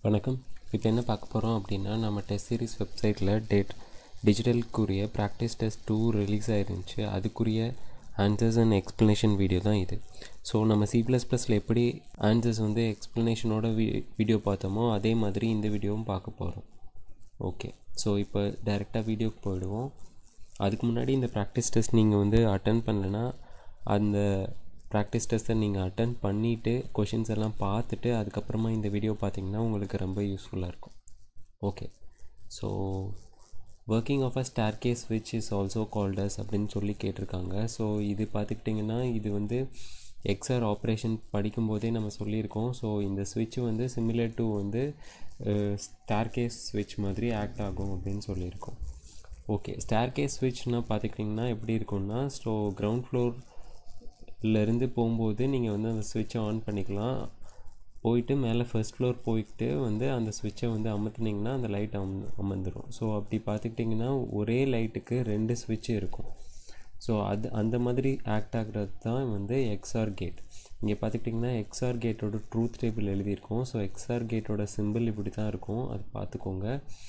வணக்கம் இப்போ என்ன பார்க்க போகிறோம் அப்படின்னா நம்ம டெஸ்ட் சீரிஸ் வெப்சைட்டில் டேட் டிஜிட்டலுக்குரிய ப்ராக்டிஸ் டெஸ்ட் டூ ரிலீஸ் ஆயிருந்துச்சு அதுக்குரிய ஆன்சர்ஸ் அண்ட் எக்ஸ்ப்ளனேஷன் வீடியோ தான் இது ஸோ நம்ம சி ப்ளஸ் ப்ளஸில் எப்படி ஆன்சர்ஸ் வந்து எக்ஸ்ப்ளனேஷனோட வீ வீடியோ பார்த்தோமோ அதே மாதிரி இந்த வீடியோவும் பார்க்க போகிறோம் ஓகே ஸோ இப்போ டைரெக்டாக வீடியோக்கு போயிடுவோம் அதுக்கு முன்னாடி இந்த ப்ராக்டிஸ் டெஸ்ட் நீங்கள் வந்து அட்டன் பண்ணலைன்னா அந்த ப்ராக்டிஸ் டெஸ்ட்டை நீங்கள் அட்டன் பண்ணிவிட்டு கொஷின்ஸ் எல்லாம் பார்த்துட்டு அதுக்கப்புறமா இந்த வீடியோ பார்த்தீங்கன்னா உங்களுக்கு ரொம்ப யூஸ்ஃபுல்லாக இருக்கும் okay so working of a star case which is also called as அப்படின்னு சொல்லி கேட்டிருக்காங்க ஸோ இது பார்த்துக்கிட்டிங்கன்னா இது வந்து எக்ஸ்ஆர் ஆப்ரேஷன் படிக்கும்போதே நம்ம சொல்லியிருக்கோம் ஸோ இந்த ஸ்விட்ச் வந்து சிமிலர் டு வந்து ஸ்டார் கேஸ் ஸ்விட்ச் மாதிரி ஆக்ட் ஆகும் அப்படின்னு சொல்லியிருக்கோம் ஓகே ஸ்டார் கேஸ் ஸ்விட்ச்னால் பார்த்துக்கிட்டிங்கன்னா எப்படி இருக்கும்னா ஸோ கிரவுண்ட் ஃப்ளோர் இருந்து போகும்போது நீங்கள் வந்து அந்த ஸ்விட்சை ஆன் பண்ணிக்கலாம் போயிட்டு மேலே ஃபர்ஸ்ட் ஃப்ளோர் போயிட்டு வந்து அந்த ஸ்விட்சை வந்து அமர்த்துனீங்கன்னா அந்த லைட் அம் அமர்ந்துடும் ஸோ அப்படி பார்த்துக்கிட்டிங்கன்னா ஒரே லைட்டுக்கு ரெண்டு ஸ்விட்ச் இருக்கும் ஸோ அது அந்த மாதிரி ஆக்ட் ஆகிறது தான் வந்து எக்ஸ்ஆர் கேட் இங்கே பார்த்துக்கிட்டிங்கன்னா எக்ஸ்ஆர் கேட்டோட ட்ரூத் டேபிள் எழுதியிருக்கோம் ஸோ எக்ஸ்ஆர் கேட்டோட சிம்பிள் இப்படி தான் இருக்கும் அது பார்த்துக்கோங்க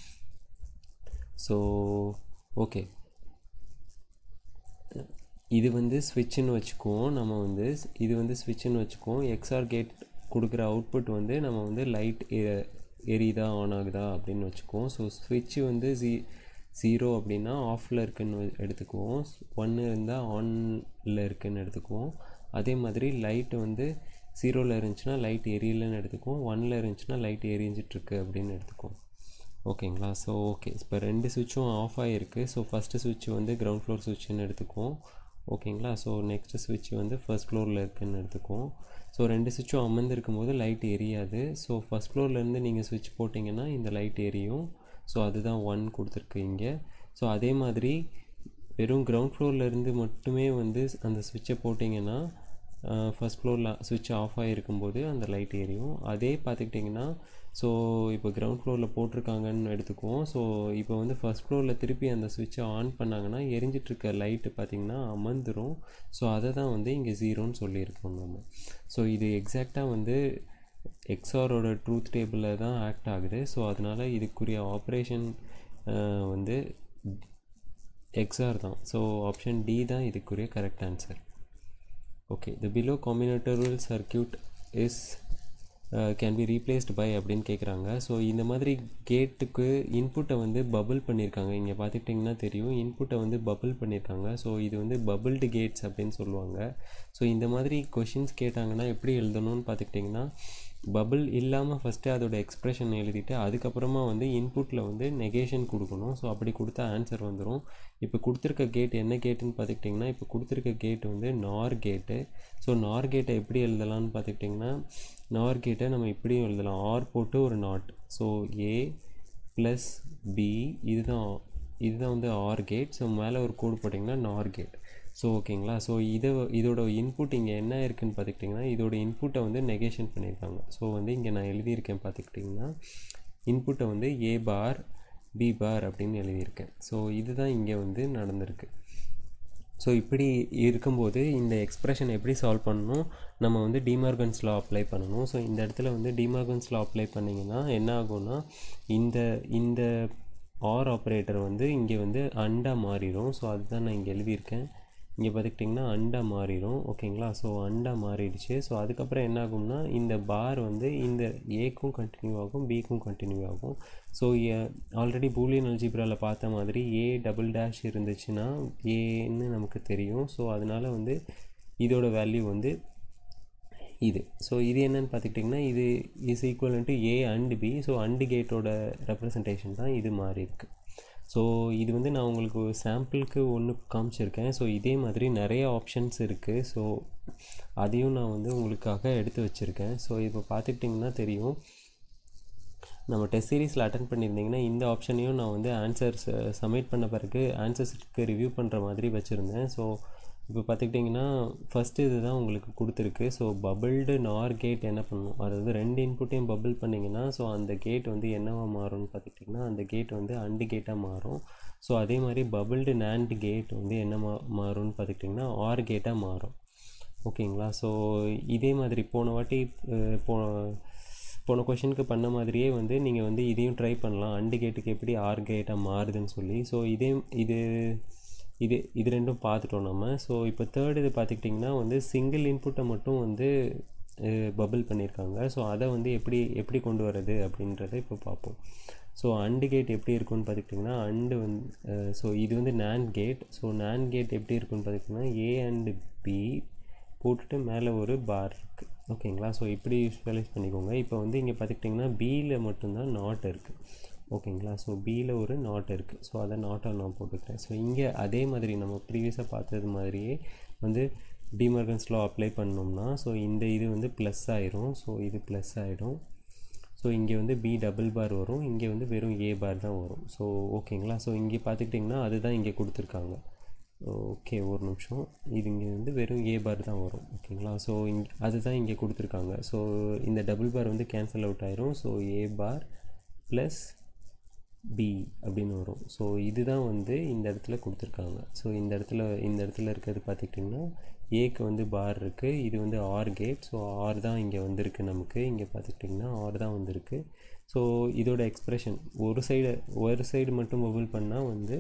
ஸோ ஓகே இது வந்து ஸ்விட்சுன்னு வச்சுக்குவோம் நம்ம வந்து இது வந்து ஸ்விட்சுன்னு வச்சுக்குவோம் எக்ஸ்ஆர் கேட் கொடுக்குற அவுட்புட் வந்து நம்ம வந்து லைட் எரியுதா ஆன் ஆகுதா அப்படின்னு வச்சுக்குவோம் ஸோ ஸ்விட்சு வந்து ஜீ ஜீரோ அப்படின்னா ஆஃபில் இருக்குன்னு எடுத்துக்குவோம் ஒன்று இருந்தால் ஆனில் இருக்குன்னு எடுத்துக்குவோம் அதே மாதிரி லைட் வந்து ஜீரோவில் இருந்துச்சுன்னா லைட் எரியலைன்னு எடுத்துக்குவோம் ஒனில் இருந்துச்சுன்னா லைட் எரிஞ்சிட்ருக்கு அப்படின்னு எடுத்துக்குவோம் ஓகேங்களா ஸோ ஓகே இப்போ ரெண்டு சுவிட்சும் ஆஃப் ஆகிருக்கு ஸோ ஃபஸ்ட்டு சுவிட்ச் வந்து கிரவுண்ட் ஃப்ளோர் சுவிட்சுன்னு எடுத்துக்குவோம் ஓகேங்களா ஸோ நெக்ஸ்ட்டு சுவிட்ச் வந்து ஃபர்ஸ்ட் ஃப்ளோரில் இருக்குதுன்னு எடுத்துக்குவோம் ஸோ ரெண்டு சுவிட்சும் அமர்ந்திருக்கும் போது லைட் எரியாது ஸோ ஃபஸ்ட் ஃப்ளோர்லேருந்து நீங்கள் சுவிட்ச் போட்டிங்கன்னா இந்த லைட் எரியும் ஸோ அதுதான் ஒன் கொடுத்துருக்கு இங்கே ஸோ அதே மாதிரி வெறும் கிரவுண்ட் ஃப்ளோர்லேருந்து மட்டுமே வந்து அந்த சுவிட்சை போட்டிங்கன்னா ஃபஸ்ட் ஃப்ளோரில் சுவிட்ச் ஆஃப் ஆகிருக்கும்போது அந்த லைட் எரியும் அதே பார்த்துக்கிட்டிங்கன்னா ஸோ இப்போ கிரவுண்ட் ஃப்ளோரில் போட்டிருக்காங்கன்னு எடுத்துக்குவோம் ஸோ இப்போ வந்து ஃபஸ்ட் ஃப்ளோரில் திருப்பி அந்த சுவிட்சை ஆன் பண்ணாங்கன்னா எரிஞ்சிட்ருக்க லைட்டு பார்த்திங்கன்னா அமர்ந்துடும் ஸோ அதை தான் வந்து இங்கே ஜீரோன்னு சொல்லியிருக்கோம் நம்ம ஸோ இது எக்ஸாக்டாக வந்து எக்ஸ்ஆரோட ட்ரூத் டேபிளில் தான் ஆக்ட் ஆகுது ஸோ அதனால் இதுக்குரிய ஆப்ரேஷன் வந்து எக்ஸ்ஆர் தான் ஸோ ஆப்ஷன் டி தான் இதுக்குரிய correct answer okay the below combinational circuit is can be replaced by அப்படின்னு கேட்குறாங்க ஸோ இந்த மாதிரி கேட்டுக்கு இன்புட்டை வந்து பபுள் பண்ணியிருக்காங்க இங்கே பார்த்துக்கிட்டிங்கன்னா தெரியும் இன்புட்டை வந்து பபுள் பண்ணியிருக்காங்க ஸோ இது வந்து பபுள்டு கேட்ஸ் அப்படின்னு சொல்லுவாங்க ஸோ இந்த மாதிரி கொஷின்ஸ் கேட்டாங்கன்னா எப்படி எழுதணும்னு பார்த்துக்கிட்டிங்கன்னா பபுள் இல்லாமல் ஃபஸ்ட்டு அதோட எக்ஸ்ப்ரெஷன் எழுதிட்டு அதுக்கப்புறமா வந்து இன்புட்டில் வந்து நெகேஷன் கொடுக்கணும் ஸோ அப்படி கொடுத்தா ஆன்சர் வந்துடும் இப்போ கொடுத்துருக்க கேட் என்ன கேட்டுன்னு பார்த்துக்கிட்டிங்கன்னா இப்போ கொடுத்துருக்க கேட் வந்து நார் கேட்டு ஸோ நார் கேட்டை எப்படி எழுதலாம்னு பார்த்துக்கிட்டிங்கன்னா நார் கேட்டை நம்ம இப்படியும் எழுதலாம் ஆர் போட்டு ஒரு NOT so A plus B இதுதான் இதுதான் வந்து ஆர் கேட் ஸோ மேலே ஒரு கோடு போட்டிங்கன்னா நார் கேட் ஸோ ஓகேங்களா ஸோ இதை இதோட இன்புட் இங்கே என்ன இருக்குதுன்னு பார்த்துக்கிட்டிங்கன்னா இதோட இன்புட்டை வந்து நெகேஷன் பண்ணியிருக்காங்க ஸோ வந்து இங்கே நான் எழுதியிருக்கேன் பார்த்துக்கிட்டிங்கன்னா இன்புட்டை வந்து ஏ பார் பி பார் அப்படின்னு எழுதியிருக்கேன் ஸோ இதுதான் இங்கே வந்து நடந்திருக்கு ஸோ இப்படி இருக்கும்போது இந்த எக்ஸ்ப்ரெஷன் எப்படி சால்வ் பண்ணணும் நம்ம வந்து டிமார்கன்ஸ் லா அப்ளை பண்ணணும் ஸோ இந்த இடத்துல வந்து டிமார்கன்ஸ் லா அப்ளை பண்ணிங்கன்னா என்ன ஆகும்னா இந்த இந்த ஆர் ஆப்ரேட்டர் வந்து இங்கே வந்து அண்டா மாறிடும் ஸோ அதுதான் நான் இங்கே எழுதியிருக்கேன் இங்கே பார்த்துக்கிட்டிங்கன்னா அண்டா மாறிடும் ஓகேங்களா ஸோ அண்டா மாறிடுச்சு ஸோ அதுக்கப்புறம் என்ன ஆகும்னா இந்த பார் வந்து இந்த ஏக்கும் கண்டினியூ ஆகும் பிக்கும் கண்டினியூ ஆகும் ஸோ ஆல்ரெடி பூலியன் அல்ஜிப்ராவில் பார்த்த மாதிரி ஏ டபுள் டேஷ் இருந்துச்சுன்னா ஏன்னு நமக்கு தெரியும் ஸோ அதனால் வந்து இதோட வேல்யூ வந்து இது ஸோ இது என்னன்னு பார்த்துக்கிட்டிங்கன்னா இது is equal to A and B so AND கேட்டோட ரெப்ரசன்டேஷன் தான் இது மாறி இருக்குது ஸோ இது வந்து நான் உங்களுக்கு சாம்பிளுக்கு ஒன்று காமிச்சிருக்கேன் ஸோ இதே மாதிரி நிறைய ஆப்ஷன்ஸ் இருக்குது ஸோ அதையும் நான் வந்து உங்களுக்காக எடுத்து வச்சுருக்கேன் ஸோ இப்போ பார்த்துக்கிட்டிங்கன்னா தெரியும் நம்ம டெஸ்ட் சீரீஸில் அட்டன் பண்ணியிருந்தீங்கன்னா இந்த ஆப்ஷனையும் நான் வந்து ஆன்சர்ஸ் சப்மிட் பண்ண பிறகு ஆன்சர்ஸ்க்கு ரிவ்யூ பண்ணுற மாதிரி வச்சுருந்தேன் ஸோ இப்போ பார்த்துக்கிட்டிங்கன்னா ஃபஸ்ட்டு இது தான் உங்களுக்கு கொடுத்துருக்கு ஸோ பபிள்டு நார் கேட் என்ன பண்ணணும் அதாவது ரெண்டு இன்புட்டையும் பபிள் பண்ணிங்கன்னா ஸோ அந்த கேட் வந்து என்னவாக மாறும்னு பார்த்துக்கிட்டிங்கன்னா அந்த கேட் வந்து அண்டு கேட்டாக மாறும் ஸோ அதே மாதிரி பபிள்டு நேண்ட் கேட் வந்து என்ன மா மாறும்னு பார்த்துக்கிட்டிங்கன்னா ஆர் கேட்டாக மாறும் ஓகேங்களா ஸோ இதே மாதிரி போன வாட்டி போ போன கொஷனுக்கு பண்ண மாதிரியே வந்து நீங்கள் வந்து இதையும் ட்ரை பண்ணலாம் அண்டு கேட்டுக்கு எப்படி ஆர் கேட்டாக மாறுதுன்னு சொல்லி ஸோ இதே இது இது இது ரெண்டும் பார்த்துட்டோம் நம்ம ஸோ இப்போ தேர்ட் இது பார்த்துக்கிட்டிங்கன்னா வந்து சிங்கிள் இன்புட்டை மட்டும் வந்து பபிள் பண்ணியிருக்காங்க ஸோ அதை வந்து எப்படி எப்படி கொண்டு வர்றது அப்படின்றத இப்போ பார்ப்போம் ஸோ அண்டு கேட் எப்படி இருக்குன்னு பார்த்துக்கிட்டிங்கன்னா அண்டு வந்து ஸோ இது வந்து NAND gate so NAND gate எப்படி இருக்குன்னு பார்த்துக்கிட்டிங்கன்னா ஏ அண்டு பி போட்டுட்டு மேலே ஒரு பார் இருக்குது ஓகேங்களா ஸோ இப்படி யூஸ்வலைஸ் பண்ணிக்கோங்க இப்போ வந்து இங்கே பார்த்துக்கிட்டிங்கன்னா பியில் மட்டும்தான் நாட் இருக்குது ஓகேங்களா ஸோ பியில் ஒரு நாட் இருக்குது ஸோ அதை நாட்டை நான் போட்டுக்கிறேன் ஸோ இங்கே அதே மாதிரி நம்ம ப்ரீவியஸாக பார்த்தது மாதிரியே வந்து டிமார்கன்ஸ் லா அப்ளை பண்ணோம்னா ஸோ இந்த இது வந்து ப்ளஸ் ஆயிரும் ஸோ இது ப்ளஸ் ஆகிடும் ஸோ இங்கே வந்து பி டபுள் பார் வரும் இங்கே வந்து வெறும் ஏ பார் தான் வரும் ஸோ ஓகேங்களா ஸோ இங்கே பார்த்துக்கிட்டிங்கன்னா அதுதான் இங்கே கொடுத்துருக்காங்க ஓகே ஒரு நிமிஷம் இது இங்கே வந்து வெறும் ஏ பார் தான் வரும் ஓகேங்களா ஸோ இங் அதுதான் இங்கே கொடுத்துருக்காங்க ஸோ இந்த டபுள் பார் வந்து கேன்சல் அவுட் ஆயிரும் so A bar plus B அப்படின்னு வரும் ஸோ இதுதான் வந்து இந்த இடத்துல கொடுத்துருக்காங்க ஸோ இந்த இடத்துல இந்த இடத்துல இருக்கிறது பார்த்துக்கிட்டிங்கன்னா ஏக்கு வந்து பார் இருக்குது இது வந்து ஆர் கேட் ஸோ ஆர் தான் இங்கே வந்திருக்கு நமக்கு இங்கே பார்த்துக்கிட்டிங்கன்னா ஆர் தான் வந்திருக்கு ஸோ இதோட எக்ஸ்ப்ரெஷன் ஒரு சைடு ஒரு சைடு மட்டும் பபுள் பண்ணால் வந்து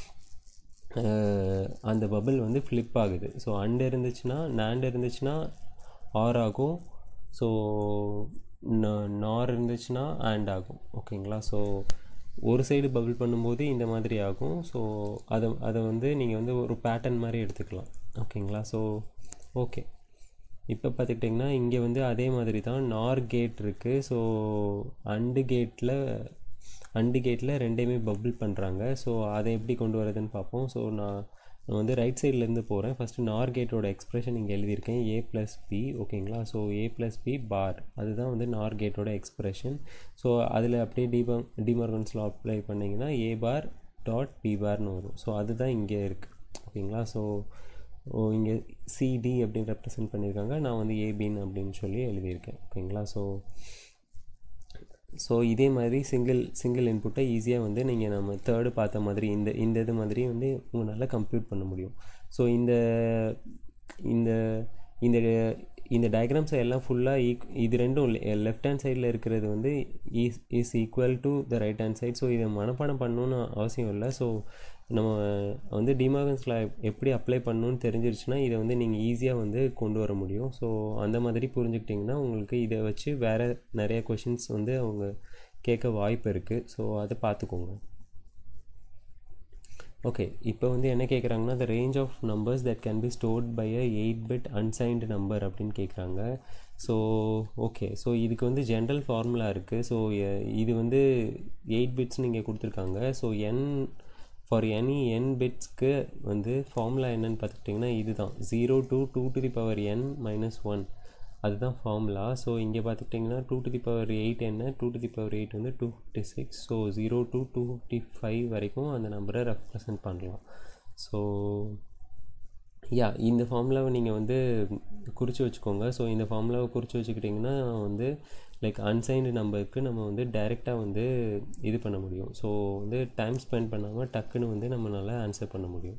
அந்த பபிள் வந்து ஃப்ளிப் ஆகுது ஸோ அண்ட் இருந்துச்சுன்னா நேண்ட் இருந்துச்சுன்னா ஆர் ஆகும் ஸோ நார் இருந்துச்சுன்னா ஆண்ட் ஆகும் ஓகேங்களா ஸோ ஒரு சைடு பபிள் பண்ணும்போது இந்த மாதிரி ஆகும் ஸோ அதை அதை வந்து நீங்கள் வந்து ஒரு பேட்டர்ன் மாதிரி எடுத்துக்கலாம் ஓகேங்களா ஸோ ஓகே இப்போ பார்த்துக்கிட்டிங்கன்னா இங்கே வந்து அதே மாதிரி தான் நார் கேட் இருக்குது ஸோ அண்டு கேட்டில் அண்டு கேட்டில் ரெண்டையுமே பபிள் பண்ணுறாங்க ஸோ அதை எப்படி கொண்டு வரதுன்னு பார்ப்போம் ஸோ நான் நான் வந்து ரைட் சைட்லேருந்து போகிறேன் ஃபஸ்ட்டு நார் கேட்டோட எக்ஸ்ப்ரெஷன் இங்கே எழுதியிருக்கேன் ஏ ப்ளஸ் பி ஓகேங்களா so A plus B bar அதுதான் வந்து நார் கேட்டோட எக்ஸ்ப்ரெஷன் ஸோ அதில் அப்படியே டிபா டிமார்கன்ஸில் அப்ளை பண்ணிங்கன்னா ஏ பார் டாட் பி பார்னு வரும் ஸோ அதுதான் இங்கே இருக்குது ஓகேங்களா ஸோ ஓ இங்கே சிடி அப்படின்னு ரெப்ரசன்ட் பண்ணியிருக்காங்க நான் வந்து ஏபின் அப்படின்னு சொல்லி எழுதியிருக்கேன் ஓகேங்களா ஸோ ஸோ இதே மாதிரி சிங்கிள் சிங்கிள் இன்புட்டை ஈஸியாக வந்து நீங்கள் நம்ம தேர்டு பார்த்த மாதிரி இந்த இந்த இது மாதிரி வந்து உங்களால் கம்ப்யூட் பண்ண முடியும் ஸோ இந்த இந்த இந்த இந்த டயக்ராம்ஸை எல்லாம் ஃபுல்லாக ஈக் இது ரெண்டும் லெஃப்ட் ஹேண்ட் சைடில் இருக்கிறது வந்து is is equal to the right hand side so இதை மனப்பாடம் பண்ணணுன்னு அவசியம் இல்லை ஸோ நம்ம வந்து டிமாகன்ஸில் எப்படி அப்ளை பண்ணணும்னு தெரிஞ்சிருச்சுன்னா இதை வந்து நீங்கள் ஈஸியாக வந்து கொண்டு வர முடியும் ஸோ அந்த மாதிரி புரிஞ்சுக்கிட்டிங்கன்னா உங்களுக்கு இதை வச்சு வேறு நிறைய கொஷின்ஸ் வந்து அவங்க கேட்க வாய்ப்பு இருக்குது ஸோ அதை பார்த்துக்கோங்க ஓகே இப்போ வந்து என்ன கேட்குறாங்கன்னா the range of numbers that can be stored by a eight bit unsigned number அப்படின்னு கேட்குறாங்க ஸோ ஓகே ஸோ இதுக்கு வந்து ஜென்ரல் ஃபார்முலா இருக்குது ஸோ இது வந்து எயிட் பிட்ஸ் நீங்கள் கொடுத்துருக்காங்க so n for any n பிட்ஸ்க்கு வந்து ஃபார்முலா என்னன்னு பார்த்துக்கிட்டிங்கன்னா இதுதான் zero to two to the power n minus one அதுதான் ஃபார்முலா ஸோ இங்கே பார்த்துக்கிட்டிங்கன்னா two to the power eight என்ன two to the power eight வந்து two fifty six so zero to two fifty five வரைக்கும் அந்த நம்பரை ரெப்ரசன்ட் பண்ணலாம் so yeah இந்த ஃபார்முலாவை நீங்கள் வந்து குறித்து வச்சுக்கோங்க ஸோ இந்த ஃபார்முலாவை குறித்து வச்சுக்கிட்டிங்கன்னா வந்து லைக் அன்சைன்டு நம்பருக்கு நம்ம வந்து டைரெக்டாக வந்து இது பண்ண முடியும் ஸோ வந்து டைம் ஸ்பெண்ட் பண்ணாமல் டக்குன்னு வந்து நம்மளால் ஆன்சர் பண்ண முடியும்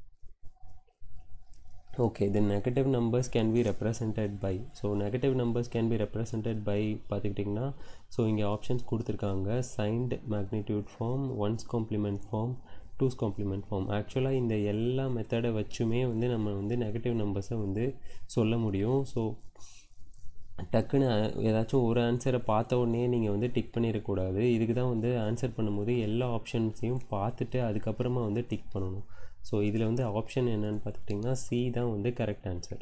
okay then negative numbers can be represented by so negative numbers can be represented by பார்த்துக்கிட்டிங்கன்னா ஸோ இங்கே ஆப்ஷன்ஸ் கொடுத்துருக்காங்க signed magnitude form one's complement form two's complement form ஆக்சுவலாக இந்த எல்லா மெத்தடை வச்சுமே வந்து நம்ம வந்து நெகட்டிவ் நம்பர்ஸை வந்து சொல்ல முடியும் ஸோ டக்குன்னு ஏதாச்சும் ஒரு ஆன்சரை பார்த்த உடனே நீங்கள் வந்து டிக் பண்ணிடக்கூடாது இதுக்கு தான் வந்து ஆன்சர் பண்ணும்போது எல்லா ஆப்ஷன்ஸையும் பார்த்துட்டு அதுக்கப்புறமா வந்து டிக் பண்ணணும் ஸோ இதில் வந்து ஆப்ஷன் என்னன்னு பார்த்துக்கிட்டிங்கன்னா சி தான் வந்து correct answer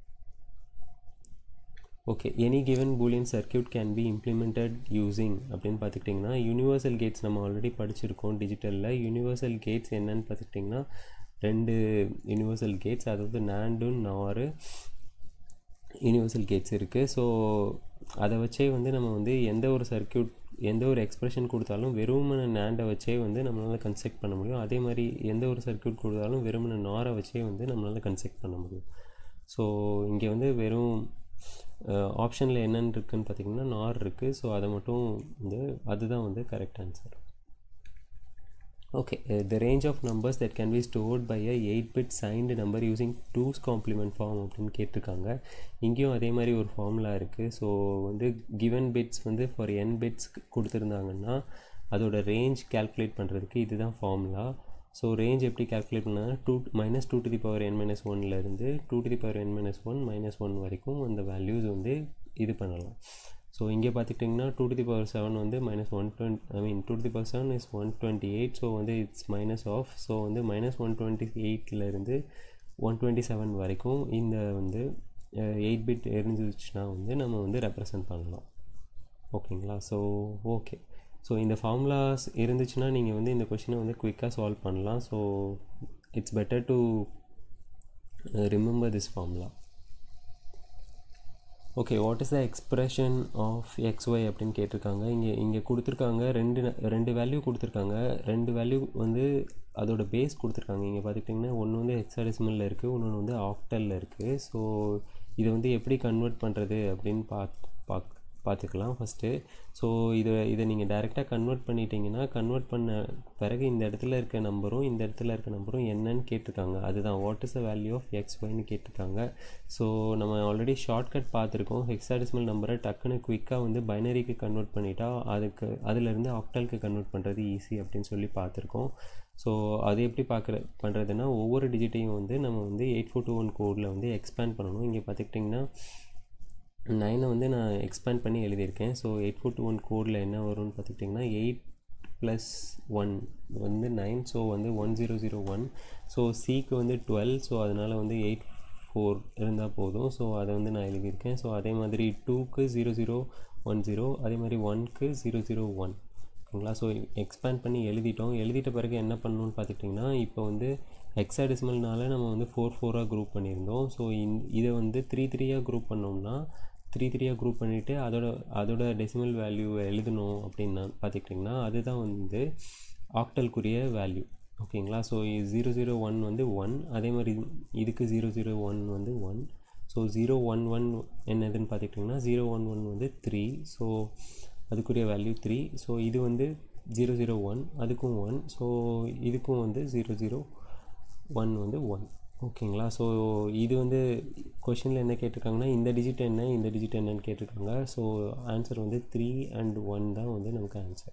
okay any given Boolean circuit can be implemented using அப்படின்னு பார்த்துக்கிட்டிங்கன்னா யூனிவர்சல் கேட்ஸ் நம்ம ஆல்ரெடி படிச்சிருக்கோம் டிஜிட்டலில் யூனிவர்சல் கேட்ஸ் என்னன்னு பார்த்துக்கிட்டிங்கன்னா ரெண்டு யூனிவர்சல் கேட்ஸ் அதாவது நாண்டும் நாரு யூனிவர்சல் கேட்ஸ் இருக்குது ஸோ அதை வச்சே வந்து நம்ம வந்து எந்த ஒரு சர்க்கியூட் எந்த ஒரு எக்ஸ்ப்ரெஷன் கொடுத்தாலும் வெறுமன நேண்டை வச்சே வந்து நம்மளால் கன்ஸ்ட்ரக்ட் பண்ண முடியும் அதே மாதிரி எந்த ஒரு சர்க்கியூட் கொடுத்தாலும் வெறுமன நாரை வச்சே வந்து நம்மளால் கன்ஸ்ட்ரக்ட் பண்ண முடியும் ஸோ இங்கே வந்து வெறும் ஆப்ஷனில் என்னென்னு இருக்குதுன்னு பார்த்தீங்கன்னா நார் இருக்குது ஸோ அதை மட்டும் வந்து அதுதான் வந்து correct answer okay uh, the range of numbers that can be stored by a 8 bit signed number using 2's complement form அப்படின்னு கேட்டிருக்காங்க இங்கேயும் அதே மாதிரி ஒரு ஃபார்முலா இருக்குது ஸோ வந்து கிவன் பிட்ஸ் வந்து ஃபார் என் பிட்ஸ் கொடுத்துருந்தாங்கன்னா அதோட ரேஞ்ச் கேல்குலேட் பண்ணுறதுக்கு இதுதான் ஃபார்முலா ஸோ ரேஞ்ச் எப்படி கேல்குலேட் பண்ணால் to minus two to the power n minus ஒன்லேருந்து two to the power n minus one minus one வரைக்கும் அந்த வேல்யூஸ் வந்து இது பண்ணலாம் ஸோ இங்கே பார்த்துக்கிட்டிங்கன்னா two to the power seven வந்து minus one twenty I mean two to the power seven is one twenty eight so வந்து it's minus of so வந்து மைனஸ் ஒன் டுவெண்ட்டி எயிட்லேருந்து ஒன் டுவெண்ட்டி செவன் வரைக்கும் இந்த வந்து eight bit இருந்துச்சுன்னா வந்து நம்ம வந்து ரெப்ரசன்ட் பண்ணலாம் ஓகேங்களா ஸோ ஓகே ஸோ இந்த ஃபார்முலாஸ் இருந்துச்சுன்னா நீங்கள் வந்து இந்த கொஷினை வந்து குயிக்காக சால்வ் பண்ணலாம் so it's better to remember this formula okay what is the expression of X Y அப்படின்னு கேட்டிருக்காங்க இங்கே இங்கே கொடுத்துருக்காங்க ரெண்டு ரெண்டு வேல்யூ கொடுத்துருக்காங்க ரெண்டு வேல்யூ வந்து அதோட பேஸ் கொடுத்துருக்காங்க இங்கே பார்த்துக்கிட்டிங்கன்னா ஒன்று வந்து ஹெக்ஸாடெசிமலில் இருக்குது இன்னொன்று வந்து ஆக்டலில் இருக்குது ஸோ இதை வந்து எப்படி கன்வெர்ட் பண்ணுறது அப்படின்னு பார்த்து பார்க்க பார்த்துக்கலாம் ஃபஸ்ட்டு ஸோ இதை இதை நீங்கள் டைரெக்டாக கன்வெர்ட் பண்ணிட்டீங்கன்னா கன்வெர்ட் பண்ண பிறகு இந்த இடத்துல இருக்க நம்பரும் இந்த இடத்துல இருக்க நம்பரும் என்னன்னு கேட்டிருக்காங்க அதுதான் what is the value of X ஒய்னு கேட்டிருக்காங்க ஸோ நம்ம ஆல்ரெடி ஷார்ட்கட் பார்த்துருக்கோம் ஹெக்ஸாடெசிமல் நம்பரை டக்குன்னு குயிக்காக வந்து பைனரிக்கு கன்வெர்ட் பண்ணிட்டா அதுக்கு அதிலேருந்து ஆக்டலுக்கு கன்வெர்ட் பண்ணுறது ஈஸி அப்படின்னு சொல்லி பார்த்துருக்கோம் ஸோ அது எப்படி பார்க்குற பண்ணுறதுன்னா ஒவ்வொரு டிஜிட்டையும் வந்து நம்ம வந்து எயிட் ஃபோர் டூ ஒன் கோடில் வந்து எக்ஸ்பேண்ட் பண்ணணும் இங்கே பார்த்துக்கிட்டிங்கன்னா நைனை வந்து நான் எக்ஸ்பேண்ட் பண்ணி எழுதியிருக்கேன் so eight four two one கோடில் என்ன வரும்னு பார்த்துக்கிட்டிங்கன்னா எயிட் ப்ளஸ் ஒன் வந்து நைன் ஸோ வந்து one zero zero one so six வந்து டுவெல் ஸோ அதனால் வந்து எயிட் ஃபோர் இருந்தால் போதும் ஸோ அதை வந்து நான் எழுதியிருக்கேன் ஸோ அதே மாதிரி டூக்கு ஜீரோ ஜீரோ ஒன் ஜீரோ அதே மாதிரி ஒன்க்கு ஜீரோ ஜீரோ ஒன் ஓகேங்களா ஸோ எக்ஸ்பேண்ட் பண்ணி எழுதிட்டோம் எழுதிட்ட பிறகு என்ன பண்ணணும்னு பார்த்துக்கிட்டிங்கன்னா இப்போ வந்து ஹெக்ஸாடெசிமல்னால நம்ம வந்து ஃபோர் ஃபோராக குரூப் பண்ணியிருந்தோம் ஸோ இந் இதை வந்து த்ரீ த்ரீயாக குரூப் பண்ணோம்னா த்ரீ த்ரீயாக குரூப் பண்ணிவிட்டு அதோட அதோட டெசிமல் வேல்யூவை எழுதணும் அப்படின்னா பார்த்துக்கிட்டிங்கன்னா அதுதான் வந்து ஆக்டலுக்குரிய வேல்யூ ஓகேங்களா ஸோ ஜீரோ ஜீரோ ஒன் வந்து ஒன் அதே மாதிரி இதுக்கு ஜீரோ ஜீரோ ஒன் வந்து one so zero one one என்னதுன்னு பார்த்துக்கிட்டிங்கன்னா ஜீரோ ஒன் ஒன் வந்து த்ரீ ஸோ அதுக்குரிய வேல்யூ த்ரீ ஸோ இது வந்து ஜீரோ ஜீரோ ஒன் அதுக்கும் ஒன் ஸோ இதுக்கும் வந்து ஜீரோ ஜீரோ ஒன் வந்து ஒன் ஓகேங்களா ஸோ இது வந்து கொஷினில் என்ன கேட்டிருக்காங்கன்னா இந்த டிஜிட் என்ன இந்த டிஜிட் என்னன்னு கேட்டிருக்காங்க ஸோ ஆன்சர் வந்து த்ரீ அண்ட் ஒன் தான் வந்து நமக்கு answer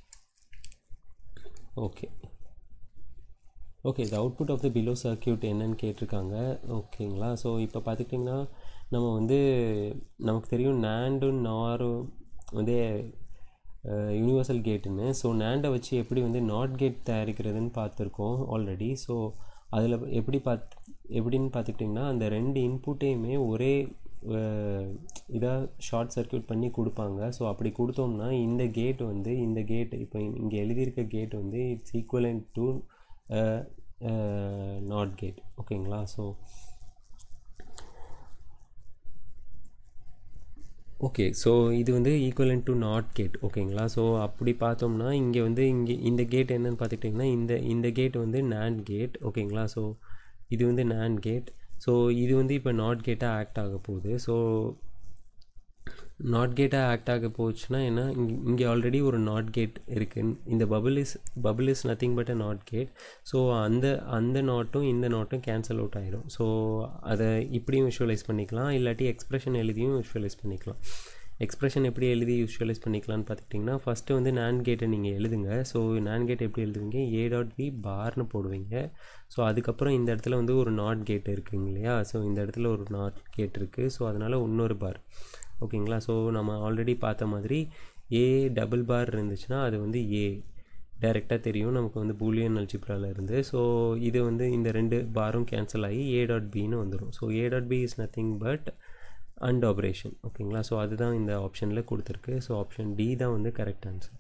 okay okay the output of the below circuit என்னன்னு கேட்டிருக்காங்க ஓகேங்களா ஸோ இப்போ பார்த்துக்கிட்டிங்கன்னா நம்ம வந்து நமக்கு தெரியும் நேண்டும் நாரும் வந்து யூனிவர்சல் கேட்டுன்னு ஸோ நேண்டை வச்சு எப்படி வந்து நாட் கேட் தயாரிக்கிறதுன்னு பார்த்துருக்கோம் ஆல்ரெடி ஸோ அதில் எப்படி பார்த்து எப்படின்னு பார்த்துக்கிட்டிங்கன்னா அந்த ரெண்டு இன்புட்டையுமே ஒரே இதாக ஷார்ட் சர்க்கியூட் பண்ணி கொடுப்பாங்க ஸோ அப்படி கொடுத்தோம்னா இந்த கேட் வந்து இந்த கேட் இப்போ இங்கே எழுதியிருக்க கேட் வந்து it's equivalent to NOT gate ஓகேங்களா ஸோ ஓகே ஸோ இது வந்து ஈக்குவலன் டு நாட் கேட் ஓகேங்களா ஸோ அப்படி பார்த்தோம்னா இங்கே வந்து இங்கே இந்த கேட் என்னன்னு பார்த்துக்கிட்டிங்கன்னா இந்த இந்த கேட் வந்து நேண்ட் கேட் ஓகேங்களா ஸோ இது வந்து நேண்ட் கேட் ஸோ இது வந்து இப்போ நாட் கேட்டாக ஆக்ட் ஆக போகுது ஸோ நாட் கேட்டாக ஆக்ட் ஆக போச்சுன்னா ஏன்னா இங்கே இங்கே ஆல்ரெடி ஒரு நாட் கேட் இருக்குது இந்த bubble is bubble is nothing but a NOT gate so அந்த அந்த நாட்டும் இந்த நாட்டும் கேன்சல் அவுட் ஆகிடும் ஸோ அதை இப்படியும் விஷுவலைஸ் பண்ணிக்கலாம் இல்லாட்டி எக்ஸ்ப்ரெஷன் எழுதியும் விஷுவலைஸ் பண்ணிக்கலாம் எக்ஸ்ப்ரெஷன் எப்படி எழுதி விஷுவலைஸ் பண்ணிக்கலாம்னு பார்த்துக்கிட்டிங்கன்னா ஃபஸ்ட்டு வந்து நேண்ட் கேட்டை நீங்கள் எழுதுங்க ஸோ நேண்ட் கேட் எப்படி எழுதுவீங்க ஏ டாட் பி பார்னு போடுவீங்க ஸோ அதுக்கப்புறம் இந்த இடத்துல வந்து ஒரு நாட் கேட் இருக்குங்க இல்லையா ஸோ இந்த இடத்துல ஒரு நாட் கேட் இருக்குது ஸோ அதனால் இன்னொரு பார் ஓகேங்களா ஸோ நம்ம ஆல்ரெடி பார்த்த மாதிரி ஏ டபுள் பார் இருந்துச்சுன்னா அது வந்து ஏ டைரெக்டாக தெரியும் நமக்கு வந்து பூலியன் அல்ஜிப்ராவில் இருந்து ஸோ இது வந்து இந்த ரெண்டு பாரும் கேன்சல் ஆகி ஏ டாட் பின்னு வந்துடும் so A dot B is nothing but AND operation ஓகேங்களா ஸோ அதுதான் இந்த ஆப்ஷனில் கொடுத்துருக்கு ஸோ ஆப்ஷன் டி தான் வந்து கரெக்ட் ஆன்சர்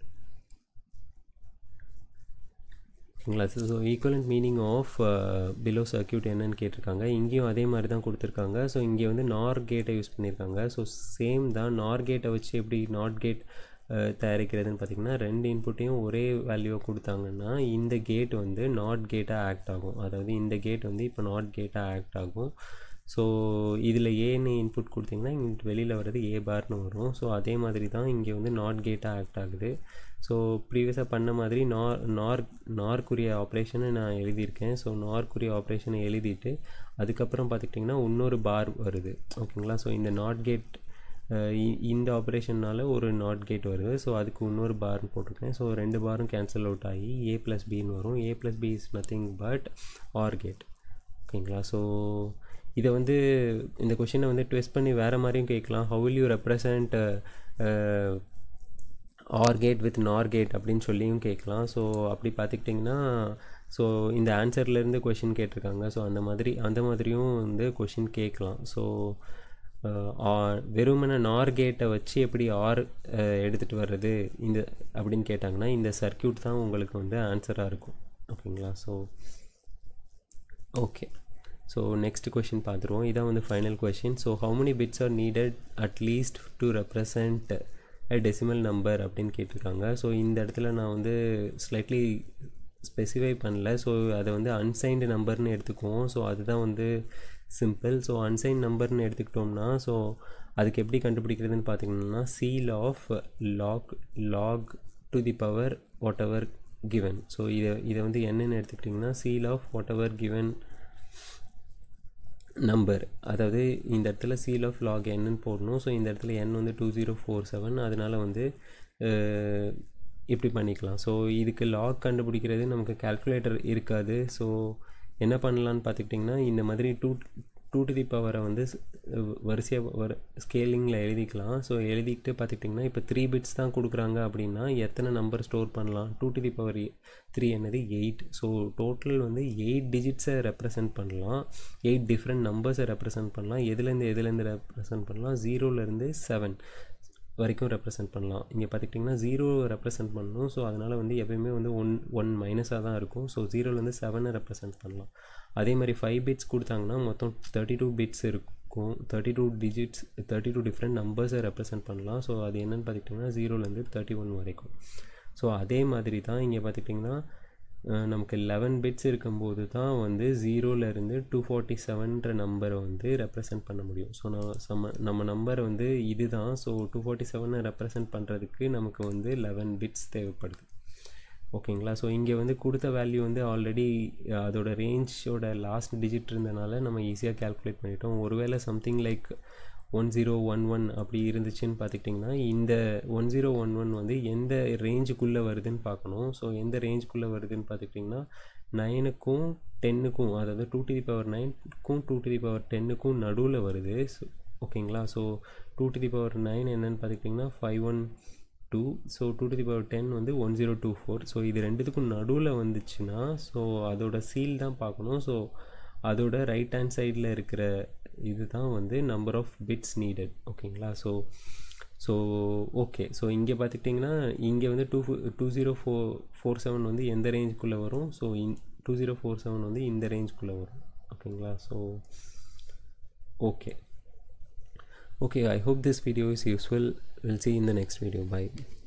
ஓகேங்களா so equivalent meaning of below circuit என்னன்னு கேட்டிருக்காங்க இங்கேயும் அதே மாதிரி தான் கொடுத்துருக்காங்க ஸோ இங்கே வந்து நார் கேட்டை யூஸ் பண்ணியிருக்காங்க ஸோ சேம் தான் நார் கேட்டை வச்சு எப்படி நாட் கேட் தயாரிக்கிறதுன்னு பார்த்திங்கன்னா ரெண்டு இன்புட்டையும் ஒரே வேல்யூவாக கொடுத்தாங்கன்னா இந்த கேட் வந்து நாட் கேட்டாக ஆக்ட் ஆகும் அதாவது இந்த கேட் வந்து இப்போ நாட் கேட்டாக ஆக்ட் ஆகும் ஸோ இதில் ஏன்னு இன்புட் கொடுத்தீங்கன்னா இங்கே வெளியில் வர்றது ஏ பார்னு வரும் ஸோ அதே மாதிரி தான் இங்கே வந்து நாட் கேட்டாக ஆக்ட் ஆகுது ஸோ ப்ரீவியஸாக பண்ண மாதிரி நார் நார் நார்க்குரிய ஆப்ரேஷனை நான் எழுதியிருக்கேன் ஸோ நார்க்குரிய ஆப்ரேஷனை எழுதிட்டு அதுக்கப்புறம் பார்த்துக்கிட்டிங்கன்னா இன்னொரு பார் வருது ஓகேங்களா ஸோ இந்த நாட் கேட் இந்த ஆப்ரேஷனால் ஒரு நாட் கேட் வருது ஸோ அதுக்கு இன்னொரு பார்னு போட்டிருக்கேன் ஸோ ரெண்டு பாரும் கேன்சல் அவுட் ஆகி ஏ ப்ளஸ் பின்னு வரும் A plus B is nothing but OR gate ஓகேங்களா ஸோ இதை வந்து இந்த கொஷினை வந்து ட்விஸ்ட் பண்ணி வேறு மாதிரியும் கேட்கலாம் how will you represent OR gate with NOR gate அப்படின்னு சொல்லியும் கேட்கலாம் ஸோ அப்படி பார்த்துக்கிட்டிங்கன்னா ஸோ இந்த ஆன்சர்லேருந்து கொஷின் கேட்டிருக்காங்க ஸோ அந்த மாதிரி அந்த மாதிரியும் வந்து கொஷின் கேட்கலாம் ஸோ வெறுமன நார் கேட்டை வச்சு எப்படி ஆர் எடுத்துகிட்டு வர்றது இந்த அப்படின்னு கேட்டாங்கன்னா இந்த சர்க்கியூட் தான் உங்களுக்கு வந்து ஆன்சராக இருக்கும் ஓகேங்களா so okay so next question பார்த்துருவோம் இதான் வந்து final question so how many bits are needed at least to represent decimal number அப்படின்னு கேட்டிருக்காங்க ஸோ இந்த இடத்துல நான் வந்து ஸ்லைட்லி ஸ்பெசிஃபை பண்ணல ஸோ அதை வந்து அன்சைன்டு நம்பர்னு எடுத்துக்குவோம் ஸோ அதுதான் வந்து சிம்பிள் ஸோ அன்சைன் நம்பர்னு எடுத்துக்கிட்டோம்னா ஸோ அதுக்கு எப்படி கண்டுபிடிக்கிறதுன்னு பார்த்தீங்கன்னா ceil of log log to the power whatever given so இதை இதை வந்து என்னென்னு எடுத்துக்கிட்டிங்கன்னா ceil of whatever given number அதாவது இந்த இடத்துல சீல் ஆஃப் லாக் என்னன்னு போடணும் ஸோ இந்த இடத்துல என் வந்து டூ ஜீரோ ஃபோர் செவன் அதனால் வந்து இப்படி பண்ணிக்கலாம் ஸோ இதுக்கு லாக் கண்டுபிடிக்கிறது நமக்கு கால்குலேட்டர் இருக்காது ஸோ என்ன பண்ணலான்னு பார்த்துக்கிட்டிங்கன்னா இந்த மாதிரி டூ டூ டு தி பவரை வந்து வரிசையாக வர ஸ்கேலிங்கில் எழுதிக்கலாம் ஸோ எழுதிக்கிட்டு பார்த்துக்கிட்டிங்கன்னா இப்போ த்ரீ பிட்ஸ் தான் கொடுக்குறாங்க அப்படின்னா எத்தனை நம்பர் ஸ்டோர் பண்ணலாம் two to the power three என்னது எயிட் ஸோ டோட்டல் வந்து எயிட் டிஜிட்ஸை ரெப்ரசன்ட் பண்ணலாம் எயிட் டிஃப்ரெண்ட் நம்பர்ஸை ரெப்ரசன்ட் பண்ணலாம் எதுலேருந்து எதுலேருந்து ரெப்ரசன்ட் பண்ணலாம் ஜீரோலேருந்து செவன் வரைக்கும் ரெப்ரசன்ட் பண்ணலாம் இங்கே பார்த்துக்கிட்டிங்கன்னா ஜீரோ ரெப்ரசன்ட் பண்ணணும் ஸோ அதனால் வந்து எப்பயுமே வந்து ஒன் ஒன் மைனஸாக தான் இருக்கும் ஸோ ஜீரோலேருந்து செவனை ரெப்ரசன்ட் பண்ணலாம் அதே மாதிரி ஃபைவ் பிட்ஸ் கொடுத்தாங்கன்னா மொத்தம் தேர்ட்டி டூ பிட்ஸ் இருக்கும் thirty two digits thirty two different நம்பர்ஸை ரெப்ரசன்ட் பண்ணலாம் ஸோ அது என்னென்னு பார்த்துக்கிட்டிங்கன்னா ஜீரோலேருந்து தேர்ட்டி ஒன் வரைக்கும் ஸோ அதே மாதிரி தான் இங்கே பார்த்துக்கிட்டிங்கன்னா நமக்கு லெவன் பிட்ஸ் இருக்கும்போது தான் வந்து ஜீரோலேருந்து டூ ஃபார்ட்டி செவன்ற நம்பரை வந்து ரெப்ரசன்ட் பண்ண முடியும் ஸோ நான் நம்ம நம்ம நம்பர் வந்து இது தான் ஸோ டூ ஃபார்ட்டி செவனை ரெப்ரசன்ட் பண்ணுறதுக்கு நமக்கு வந்து லெவன் பிட்ஸ் தேவைப்படுது ஓகேங்களா ஸோ இங்கே வந்து கொடுத்த வேல்யூ வந்து ஆல்ரெடி அதோட ரேஞ்சோட லாஸ்ட் டிஜிட் இருந்தனால நம்ம ஈஸியாக கேல்குலேட் பண்ணிட்டோம் ஒருவேளை something like one zero one one அப்படி இருந்துச்சுன்னு பார்த்துக்கிட்டிங்கன்னா இந்த ஒன் ஜீரோ ஒன் ஒன் வந்து எந்த ரேஞ்சுக்குள்ளே வருதுன்னு பார்க்கணும் ஸோ எந்த ரேஞ்சுக்குள்ளே வருதுன்னு பார்த்துக்கிட்டிங்கன்னா நைனுக்கும் டென்னுக்கும் அதாவது டூ டு தி பவர் நைனுக்கும் டூ டு தி பவர் டென்னுக்கும் நடுவில் வருது ஸோ ஓகேங்களா so two to the power nine என்னென்னு பார்த்துக்கிட்டிங்கன்னா five one two so two to the power ten வந்து one zero two four so இது ரெண்டுத்துக்கும் நடுவில் வந்துச்சுன்னா ஸோ அதோட சீல் தான் பார்க்கணும் ஸோ அதோட ரைட் ஹேண்ட் சைடில் இருக்கிற இது தான் வந்து நம்பர் ஆஃப் பிட்ஸ் நீடட் ஓகேங்களா ஸோ ஸோ ஓகே ஸோ இங்கே பார்த்துக்கிட்டிங்கன்னா இங்கே வந்து two two zero four four seven வந்து எந்த ரேஞ்சுக்குள்ளே வரும் so in two zero four seven வந்து இந்த ரேஞ்சுக்குள்ளே வரும் ஓகேங்களா so okay okay i hope this video is useful we'll see you in the next video bye